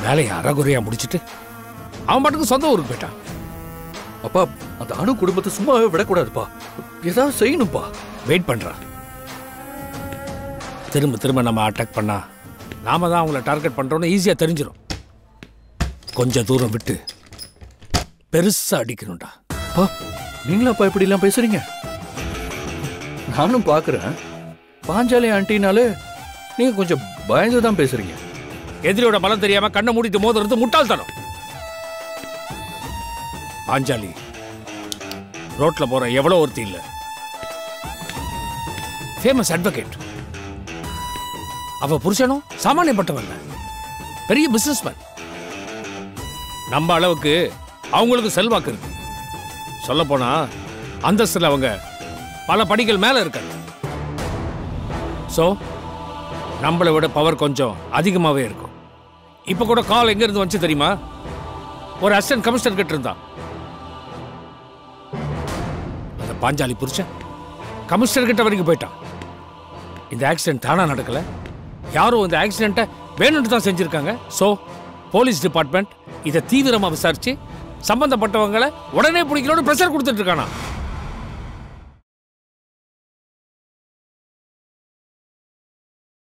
வேலையை அறகுறையா முடிச்சிட்டு அவன் பாட்டுக்கு சொந்த ஊருக்கு போயிட்டான் அப்பா அந்த அணு குடும்பத்தை சும்மாவே விடக்கூடாதுப்பா ஏதாவது செய்யணும்ப்பா வெயிட் பண்றான் திரும்ப திரும்ப நம்ம அட்டாக் பண்ணா நாம தான் அவங்கள டார்கெட் பண்றோம்னு ஈஸியா தெரிஞ்சிடும் கொஞ்ச தூரம் விட்டு பெருசா அடிக்கணும்டா அப்பா நீங்களாப்பா இப்படி எல்லாம் பேசுறீங்க நானும் பாக்குறேன் பாஞ்சாலி ஆண்டினாலே நீங்க கொஞ்சம் பயந்து தான் பேசுறீங்க எதிரியோட பலம் தெரியாம கண்ணை மூடிட்டு மோதுறது முட்டாள்தனம் பாஞ்சாலி ரோட்ல போற எவ்வளவு ஒருத்தி இல்ல ஃபேமஸ் அட்வொகேட் அவ புருஷனும் சாமானியப்பட்டவன் இல்ல பெரிய பிசினஸ்மேன் நம்ம அளவுக்கு அவங்களுக்கு செல்வாக்கு இருக்கு சொல்ல போனா அந்தஸ்துல அவங்க பல படிகள் மேல இருக்காங்க சோ நம்மளை விட பவர் கொஞ்சம் அதிகமாகவே இருக்கும் இப்போ கூட கால் எங்க இருந்து வந்துச்சு தெரியுமா ஒரு அசிஸ்டன்ட் கமிஷனர் கிட்ட இருந்தான் அந்த பாஞ்சாலி புருஷன் கமிஷனர் கிட்ட வரைக்கும் போயிட்டான் இந்த ஆக்சிடென்ட் தானா நடக்கல யாரும் இந்த ஆக்சிடென்ட்டை வேணும்னு தான் செஞ்சிருக்காங்க ஸோ போலீஸ் டிபார்ட்மெண்ட் இதை தீவிரமா விசாரிச்சு சம்பந்தப்பட்டவங்களை உடனே பிடிக்கணும்னு ப்ரெஷர் கொடுத்துட்டு இருக்கானா